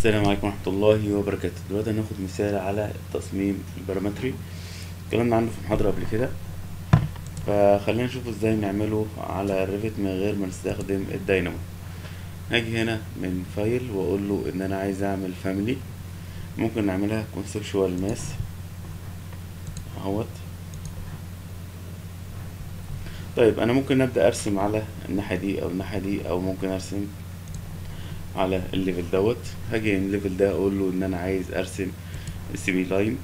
السلام عليكم ورحمة الله وبركاته دلوقتي هناخد مثال على التصميم البارامتري اتكلمنا عنه في محاضرة قبل كده فخلينا نشوف ازاي نعمله على الريفت من غير ما نستخدم الداينامو هاجي هنا من فايل واقول له ان انا عايز اعمل فاميلي ممكن نعملها كونسبشوال ماس اهوت طيب انا ممكن ابدا ارسم على الناحيه دي او الناحيه دي او ممكن ارسم على الليفل دوت هاجي من الليفل ده اقول له ان انا عايز ارسم السي بي لاين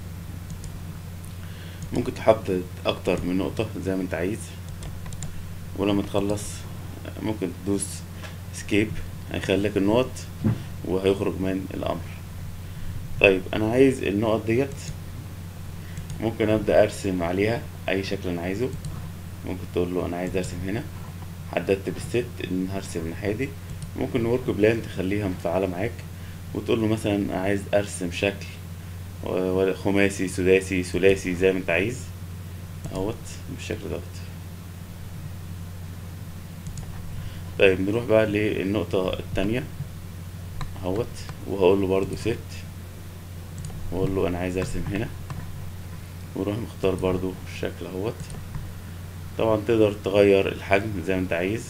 ممكن تحدد اكتر من نقطة زي ما انت عايز ولما تخلص ممكن تدوس اسكيب هيخليك النقط وهيخرج من الامر طيب انا عايز النقط ديت ممكن ابدا ارسم عليها اي شكل انا عايزه ممكن تقول له انا عايز ارسم هنا حددت بالست ان هرسم الناحيه دي ممكن ورك بلان تخليها مفعله معاك وتقول له مثلا عايز ارسم شكل خماسي سداسي ثلاثي زي ما انت عايز اهوت بالشكل دوت طيب نروح بقى للنقطة التانية اهوت وهقول له برضو ست واقول له انا عايز ارسم هنا واروح مختار برضو الشكل اهوت طبعا تقدر تغير الحجم زي ما انت عايز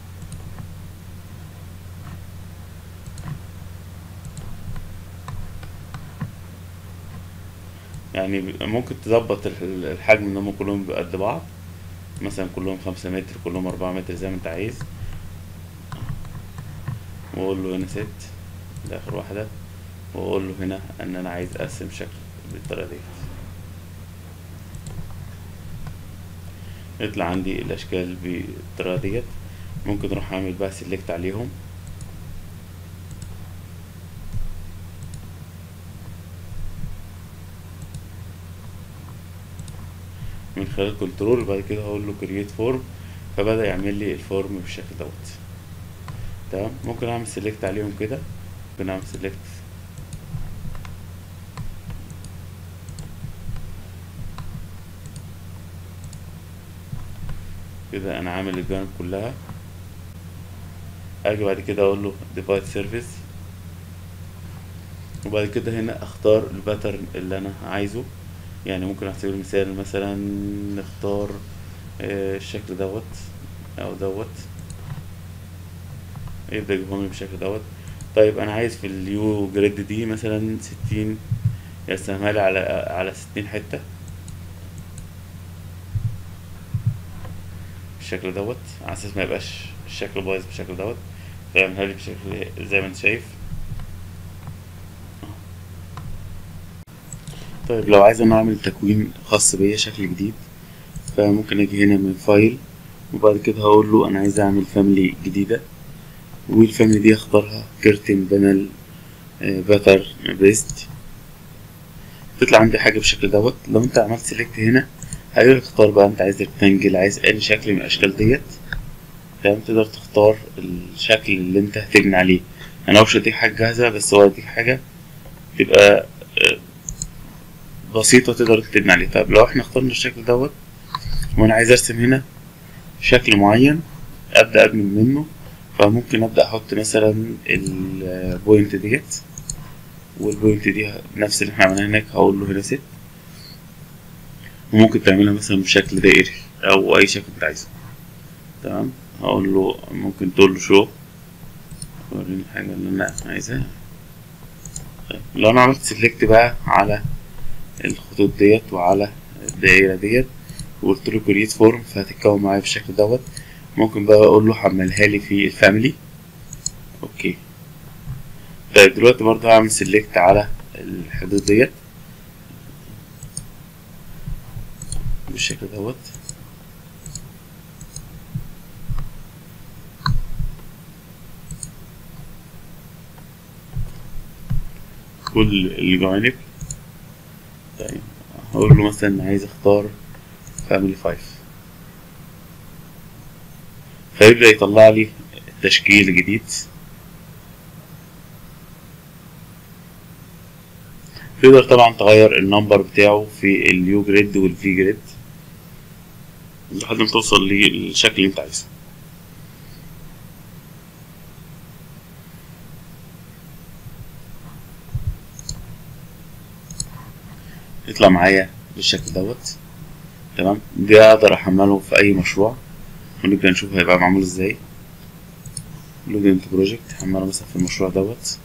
يعني ممكن تظبط الحجم ان هم كلهم قد بعض مثلا كلهم خمسة متر كلهم أربعة متر زي ما انت عايز واقول له هنا ست ده اخر واحدة واقول له هنا ان انا عايز ارسم شكل بالطريقة دي يطلع عندي الاشكال بالطريقة ديت ممكن اروح اعمل بقى سيلكت عليهم من خلال كنترول بعد كده هقول له كرييت فورم فبدأ يعمل لي الفورم بالشكل دوت تمام ممكن اعمل سيلكت عليهم كده ممكن اعمل سيلكت كده انا عامل الجوانب كلها اجي بعد كده اقول له ديفايد سيرفيس وبعد كده هنا اختار الباترن اللي انا عايزه يعني ممكن على سبيل المثال مثلا نختار الشكل دوت او دوت يبدأ يجيبهم لي بالشكل دوت طيب انا عايز في اليو جريد دي مثلا ستين يقسمها لي على على ستين حتة بالشكل دوت على اساس ما يبقاش الشكل بايظ بالشكل دوت فيعملها لي بشكل زي ما انت شايف طيب لو عايز انا اعمل تكوين خاص بيا شكل جديد فممكن اجي هنا من فايل وبعد كده هقول له انا عايز اعمل فاميلي جديدة والفاميلي دي اختارها كيرتن بانل باتر بيست تطلع عندي حاجة بالشكل دوت لو انت عملت سيلكت هنا هيقولك اختار بقى انت عايز ريكتانجل عايز اي شكل من الاشكال ديت تمام تقدر تختار الشكل اللي انت هتبني عليه انا مش هديك حاجة جاهزة بس هو هديك حاجة تبقى بسيطة تقدر تبني عليه طيب لو احنا اخترنا الشكل دوت وانا عايز ارسم هنا شكل معين ابدأ ابني منه فممكن ابدأ احط مثلا البوينت ديت والبوينت دي نفس اللي احنا عملناه هناك هقول له هنا ست وممكن تعملها مثلا بشكل دائري او اي شكل انت عايزه تمام هقول له ممكن تقول له شو وريني الحاجة اللي انا عايزها طيب لو انا عملت سيلكت بقى على الخطوط ديت وعلى الدائرة ديت وقلت له كريت فورم فهتتكون معايا بالشكل دوت ممكن بقى اقول له حملها لي في الفاميلي اوكي طيب دلوقتي برضه هعمل سيلكت على الحدود ديت بالشكل دوت كل الجوانب طيب هقول له مثلا عايز اختار فاميلي فايف فيبدأ يطلع لي تشكيل جديد تقدر طبعا تغير النمبر بتاعه في اليو جريد والفي جريد لحد ما توصل للشكل اللي انت عايزه يطلع معايا بالشكل دوت تمام ده اقدر احمله في اي مشروع ونبدأ نشوف هيبقى معمول ازاي لود انت بروجكت حمله مثلا في المشروع دوت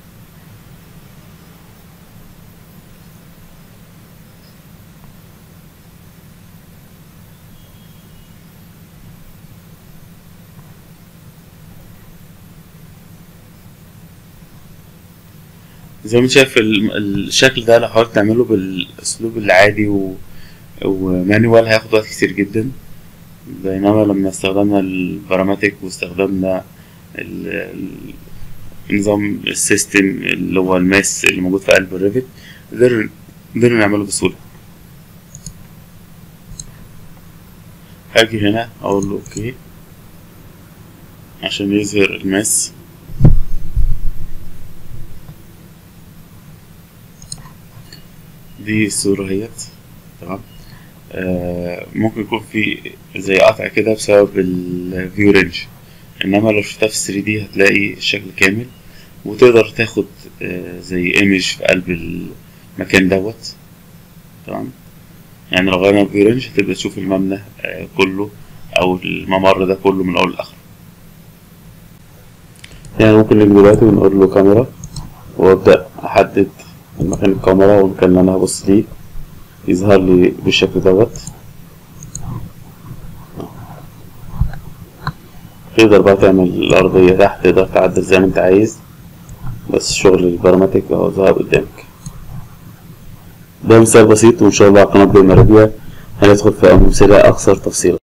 زي ما انت شايف ال- الشكل ده لو حاولت تعمله بالاسلوب العادي و... ومانوال هياخد وقت كتير جدا بينما لما استخدمنا الباراماتيك واستخدمنا ال... ال- نظام السيستم اللي هو الماس اللي موجود في قلب الريفت قدرنا قدرنا نعمله بسهولة هاجي هنا اقول له اوكي عشان يظهر الماس دي الصورة اهيت تمام آه ممكن يكون في زي قطع كده بسبب الفيو رينج انما لو شفتها في 3 دي هتلاقي الشكل كامل وتقدر تاخد آه زي ايمج في قلب المكان دوت تمام يعني لو غيرنا الفيو رينج هتبدأ تشوف المبنى آه كله او الممر ده كله من اول لاخر يعني ممكن نيجي دلوقتي ونقول له كاميرا وابدأ احدد مكان الكاميرا والمكان اللي انا هبص ليه يظهر لي بالشكل دوت تقدر بقى تعمل الأرضية تحت تقدر تعدل زي ما انت عايز بس شغل البراماتيك اهو ظهر قدامك ده مثال بسيط وإن شاء الله على قناة بيماربيا هندخل في أمثلة أكثر تفصيلا